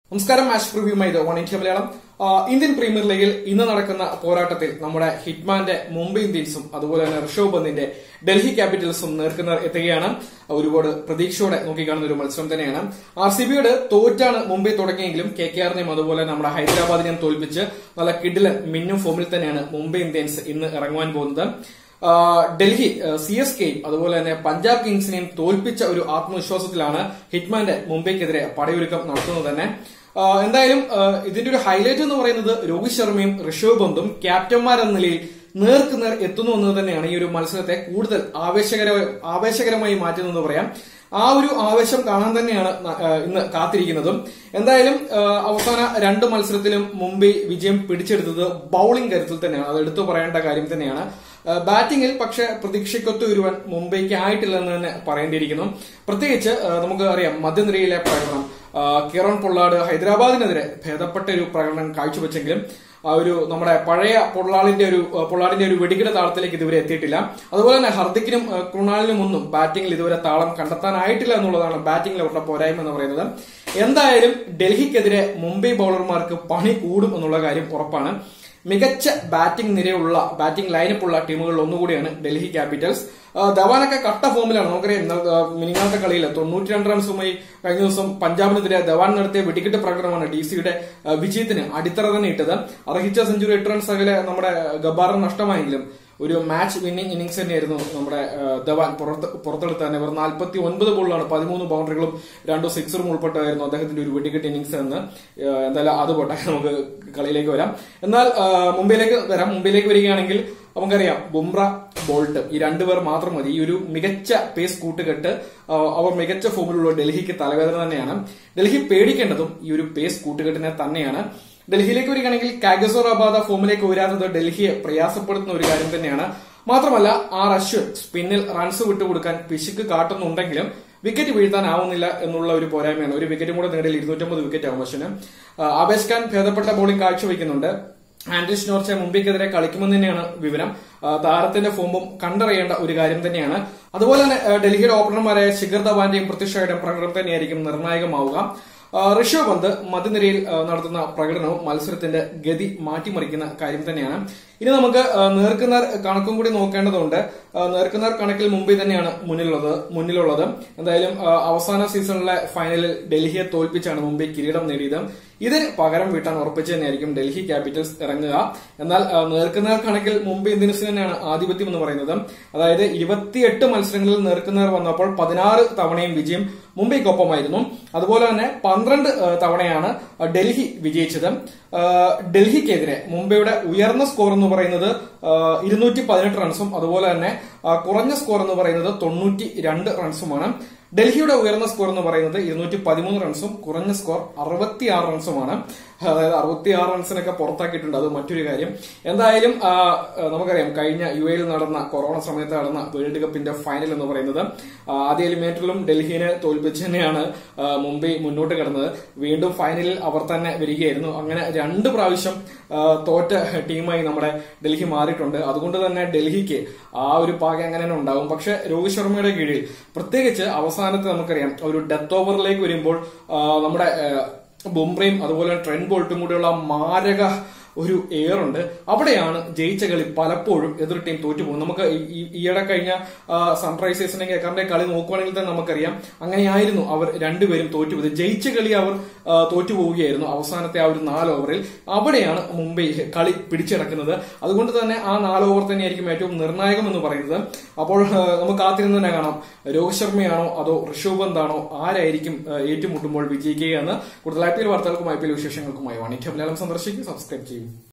നമസ്കാരം മാച്ച് പ്രിവ്യൂമായി ഇത് one India Malayalam ആ, ഇന്ത്യൻ പ്രീമിയർ ലീഗിൽ ഇന്ന് നടക്കുന്ന പോരാട്ടത്തിൽ നമ്മുടെ ഹിറ്റ്മാന്റെ മുംബൈ ഇന്ത്യൻസും അതുപോലെ തന്നെ ഋഷഭ് പന്തിന്റെ ഡൽഹി ക്യാപിറ്റൽസും നേർക്കുന്നവർ എത്തുകയാണ് ഒരുപാട് പ്രതീക്ഷയോടെ നോക്കിക്കാണുന്ന ഒരു മത്സരം തന്നെയാണ് ആർ സി ബിയുടെ തോറ്റാണ് മുംബൈ തുടങ്ങിയെങ്കിലും കെ കെ ആറിനെയും അതുപോലെ നമ്മുടെ ഹൈദരാബാദിനെയും തോൽപ്പിച്ച് നല്ല കിഡിലൻ മിന്നും ഫോമിൽ തന്നെയാണ് മുംബൈ ഇന്ത്യൻസ് ഇന്ന് ഇറങ്ങുവാൻ പോകുന്നത് ആ, ഡൽഹി സി എസ് കെയും അതുപോലെ തന്നെ പഞ്ചാബ് കിങ്സിനെയും തോൽപ്പിച്ച ഒരു ആത്മവിശ്വാസത്തിലാണ് ഹിറ്റ്മാന്റെ മുംബൈക്കെതിരെ പടയൊരുക്കം നടത്തുന്നത് തന്നെ ആ, എന്തായാലും ആ, ഇതിന്റെ ഒരു ഹൈലൈറ്റ് എന്ന് പറയുന്നത് രോഹിത് ശർമ്മയും ഋഷഭ് പന്തും ക്യാപ്റ്റന്മാരെന്ന നിലയിൽ നേർക്കുനേർ എത്തുന്നു എന്നത് തന്നെയാണ് ഈ ഒരു മത്സരത്തെ കൂടുതൽ ആവേശകര ആവേശകരമായി മാറ്റുന്നതെന്ന് പറയാം ആ ഒരു ആവേശം കാണാൻ തന്നെയാണ് ന- ആ, ഇന്ന് കാത്തിരിക്കുന്നതും എന്തായാലും ആ, അവസാന രണ്ട് മത്സരത്തിലും മുംബൈ വിജയം പിടിച്ചെടുത്തത് ബൌളിംഗ് കരുത്തിൽ തന്നെയാണ് അത് എടുത്തു പറയേണ്ട കാര്യം തന്നെയാണ് ആ, ബാറ്റിംഗിൽ പക്ഷെ പ്രതീക്ഷയ്ക്കൊത്ത് വരുവാൻ മുംബൈക്ക് ആയിട്ടില്ലെന്ന് തന്നെ പറയേണ്ടിയിരിക്കുന്നു പ്രത്യേകിച്ച് ആ, നമുക്ക് അറിയാം മധ്യനിരയിലെ പ്രകടനം ആ, കിറൺ പൊള്ളാട് ഹൈദരാബാദിനെതിരെ ഭേദപ്പെട്ട ഒരു പ്രകടനം കാഴ്ചവെച്ചെങ്കിലും ആ ഒരു നമ്മുടെ പഴയ പൊള്ളാളിന്റെ ഒരു ആ, പൊള്ളാടിന്റെ ഒരു വെടികിട താളത്തിലേക്ക് ഇതുവരെ എത്തിയിട്ടില്ല അതുപോലെ തന്നെ ഹർദിക്കിനും ആ, കൃണാലിനും ഒന്നും ബാറ്റിംഗിൽ ഇതുവരെ താളം കണ്ടെത്താനായിട്ടില്ല എന്നുള്ളതാണ് ബാറ്റിംഗിൽ അവരുടെ പോരായ്മ എന്ന് പറയുന്നത് എന്തായാലും ഡൽഹിക്കെതിരെ മുംബൈ ബൌളർമാർക്ക് പണി കൂടും എന്നുള്ള കാര്യം ഉറപ്പാണ് മികച്ച ബാറ്റിംഗ് നിരയുള്ള ബാറ്റിംഗ് ലൈനപ്പുള്ള ടീമുകളിൽ ഒന്നുകൂടിയാണ് ഡൽഹി ക്യാപിറ്റൽസ് ആ, ധവാനൊക്കെ കട്ട ഫോമിലാണ് നമുക്കറിയാം ഇന്നലെ, ആ, മിനിങ്ങാത്ത കളിയിൽ തൊണ്ണൂറ്റി രണ്ട് റൺസുമായി കഴിഞ്ഞ ദിവസം പഞ്ചാബിനെതിരെ ധവാൻ നടത്തിയ വെടിക്കെട്ട് പ്രകടനമാണ് ഡി സിയുടെ വിജയത്തിന് അടിത്തറ തന്നെ ഇട്ടത് അർഹിച്ച സെഞ്ചുറി എട്ട് റൺസ് അകലെ നമ്മുടെ ഗബാറിന് നഷ്ടമായെങ്കിലും ഒരു മാച്ച് വിന്നിംഗ് ഇന്നിംഗ്സ് തന്നെയായിരുന്നു നമ്മുടെ ആ, ധവാൻ പുറത്ത് പുറത്തെടുത്ത തന്നെ വെറും നാൽപ്പത്തി ഒൻപത് ബോളിലാണ് പതിമൂന്ന് ബൗണ്ടറികളും രണ്ടു സിക്സറും ഉൾപ്പെട്ടായിരുന്നു അദ്ദേഹത്തിന്റെ ഒരു വെടിക്കെട്ട് ഇന്നിംഗ്സ് എന്ന് ആ, എന്തായാലും അത് പോട്ടെ നമുക്ക് കളിയിലേക്ക് വരാം എന്നാൽ ആ, മുംബൈയിലേക്ക് വരാം മുംബൈയിലേക്ക് വരികയാണെങ്കിൽ നമുക്കറിയാം ബുംറ ബോൾട്ട് ഈ രണ്ടുപേർ മാത്രം മതി ഈ ഒരു മികച്ച പേസ് കൂട്ടുകെട്ട് ആ, അവർ മികച്ച ഫോമിലുള്ള ഡൽഹിക്ക് തലവേദന തന്നെയാണ് ഡൽഹി പേടിക്കേണ്ടതും ഈ ഒരു പേസ് കൂട്ടുകെട്ടിനെ തന്നെയാണ് ഡൽഹിയിലേക്ക് വരികയാണെങ്കിൽ കാഗസോറാബാദ ഫോമിലേക്ക് വരാത്തത് ഡൽഹിയെ പ്രയാസപ്പെടുത്തുന്ന ഒരു കാര്യം തന്നെയാണ് മാത്രമല്ല ആർ അശ്വിൻ സ്പിന്നിൽ റൺസ് വിട്ടുകൊടുക്കാൻ പിശുക്ക് കാട്ടുന്നുണ്ടെങ്കിലും വിക്കറ്റ് വീഴ്ത്താനാവുന്നില്ല എന്നുള്ള ഒരു പോരായ്മയാണ് ഒരു വിക്കറ്റും കൂടെ നേടിയാൽ ഇരുന്നൂറ്റമ്പത് വിക്കറ്റ് ആവും അശ്വിന് ആ, ആവേശ് ഖാൻ ഭേദപ്പെട്ട ബോളിംഗ് കാഴ്ചവെക്കുന്നുണ്ട് ആൻഡ്രിസ് നോർച്ച മുംബൈക്കെതിരെ കളിക്കുമെന്ന് തന്നെയാണ് വിവരം ആ, താരത്തിന്റെ ഫോമും കണ്ടറിയേണ്ട ഒരു കാര്യം തന്നെയാണ് അതുപോലെ തന്നെ ആ, ഡൽഹിയുടെ ഓപ്പണർമാരായ ശിഖർ ധവാന്റെയും പൃഥ്വിഷായുടെയും പ്രകടനം തന്നെയായിരിക്കും നിർണായകമാവുക ആ, ഋഷഭ് പന്ത് മധ്യനിരയിൽ ആ, നടത്തുന്ന പ്രകടനവും മത്സരത്തിന്റെ ഗതി മാറ്റിമറിക്കുന്ന കാര്യം തന്നെയാണ് ഇനി നമുക്ക് ആ, നേർക്കുനേർ കണക്കും കൂടി നോക്കേണ്ടതുണ്ട് ആ, നേർക്കുനേർ കണക്കിൽ മുംബൈ തന്നെയാണ് മുന്നിലുള്ളത് മുന്നിലുള്ളത് എന്തായാലും ആ, അവസാന സീസണിലെ ഫൈനലിൽ ഡൽഹിയെ തോൽപ്പിച്ചാണ് മുംബൈ കിരീടം നേടിയത് ഇതിന് പകരം വീട്ടാൻ ഉറപ്പിച്ചു തന്നെയായിരിക്കും ഡൽഹി ക്യാപിറ്റൽസ് ഇറങ്ങുക എന്നാൽ ആ, നേർക്കുനേർ കണക്കിൽ മുംബൈ ഇന്ത്യൻസ് തന്നെയാണ് ആധിപത്യം എന്ന് പറയുന്നത് അതായത് ഇരുപത്തിയെട്ട് മത്സരങ്ങളിൽ നേർക്കുനേർ വന്നപ്പോൾ പതിനാറ് തവണയും വിജയം മുംബൈക്കൊപ്പമായിരുന്നു അതുപോലെ തന്നെ പന്ത്രണ്ട് ആ, തവണയാണ് ഡൽഹി വിജയിച്ചത് ആ, ഡൽഹിക്കെതിരെ മുംബൈയുടെ ഉയർന്ന സ്കോർ എന്ന് പറയുന്നത് ഇരുന്നൂറ്റി പതിനെട്ട് റൺസും അതുപോലെ തന്നെ ആ, കുറഞ്ഞ സ്കോർ എന്ന് പറയുന്നത് തൊണ്ണൂറ്റി രണ്ട് റൺസുമാണ് ഡൽഹിയുടെ ഉയർന്ന സ്കോർ എന്ന് പറയുന്നത് ഇരുന്നൂറ്റി പതിമൂന്ന് റൺസും കുറഞ്ഞ സ്കോർ അറുപത്തിയാറ് റൺസുമാണ് അതായത് അറുപത്തിയാറ് റൺസിനൊക്കെ പുറത്താക്കിയിട്ടുണ്ട് അത് മറ്റൊരു കാര്യം എന്തായാലും ആ, നമുക്കറിയാം കഴിഞ്ഞ യു എയിൽ നടന്ന കൊറോണ സമയത്ത് നടന്ന വേൾഡ് കപ്പിന്റെ ഫൈനൽ എന്ന് പറയുന്നത് ആ, ആദ്യ എലിമിനേറ്ററിലും ഡൽഹിനെ തോൽപ്പിച്ച് തന്നെയാണ് ആ, മുംബൈ മുന്നോട്ട് കിടന്നത് വീണ്ടും ഫൈനലിൽ അവർ തന്നെ വരികയായിരുന്നു അങ്ങനെ രണ്ട് പ്രാവശ്യം ആ, തോറ്റ ടീമായി നമ്മുടെ ഡൽഹി മാറിയിട്ടുണ്ട് അതുകൊണ്ട് തന്നെ ഡൽഹിക്ക് ആ ഒരു പാക അങ്ങനെ തന്നെ ഉണ്ടാവും പക്ഷെ രോഹിത് ശർമ്മയുടെ കീഴിൽ പ്രത്യേകിച്ച് അവസാനത്ത് നമുക്കറിയാം ഒരു ഡെത്ത് ഓവറിലേക്ക് വരുമ്പോൾ ആ, നമ്മുടെ ആ, ബുംറയും അതുപോലെ ട്രെൻഡ് ബോൾട്ടും കൂടിയുള്ള മാരക ഒരു എയർ ഉണ്ട് അവിടെയാണ് ജയിച്ച കളി പലപ്പോഴും എതിർ ടീം തോറ്റുപോകും നമുക്ക് ഈ- ഈ- ഈയിടെ കഴിഞ്ഞ ആ, സൺറൈസേഴ്സിന്റെ കേക്കറിന്റെ കളി നോക്കുവാണെങ്കിൽ തന്നെ നമുക്കറിയാം അങ്ങനെയായിരുന്നു അവർ രണ്ടുപേരും തോറ്റുപോയത് ജയിച്ച കളി അവർ ആ, തോറ്റുപോവുകയായിരുന്നു അവസാനത്തെ ആ ഒരു നാല് ഓവറിൽ അവിടെയാണ് മുംബൈ കളി പിടിച്ചടക്കുന്നത് അതുകൊണ്ട് തന്നെ ആ നാല് ഓവർ തന്നെയായിരിക്കും ഏറ്റവും നിർണായകം എന്ന് പറയുന്നത് അപ്പോൾ ആ, നമുക്ക് കാത്തിരുന്ന് തന്നെ കാണാം രോഹിത് ശർമ്മയാണോ അതോ ഋഷഭ് പന്താണോ ആരായിരിക്കും ആ, ഏറ്റുമുട്ടുമ്പോൾ വിജയിക്കുക എന്ന് കൂടുതൽ ഐ പി എൽ വാർത്തകൾക്കും ഐ പി എൽ വിശേഷങ്ങൾക്കുമായി വാണിജ്യ മലയാളം സന്ദർശിക്കും സബ്സ്ക്രൈബ് ചെയ്യും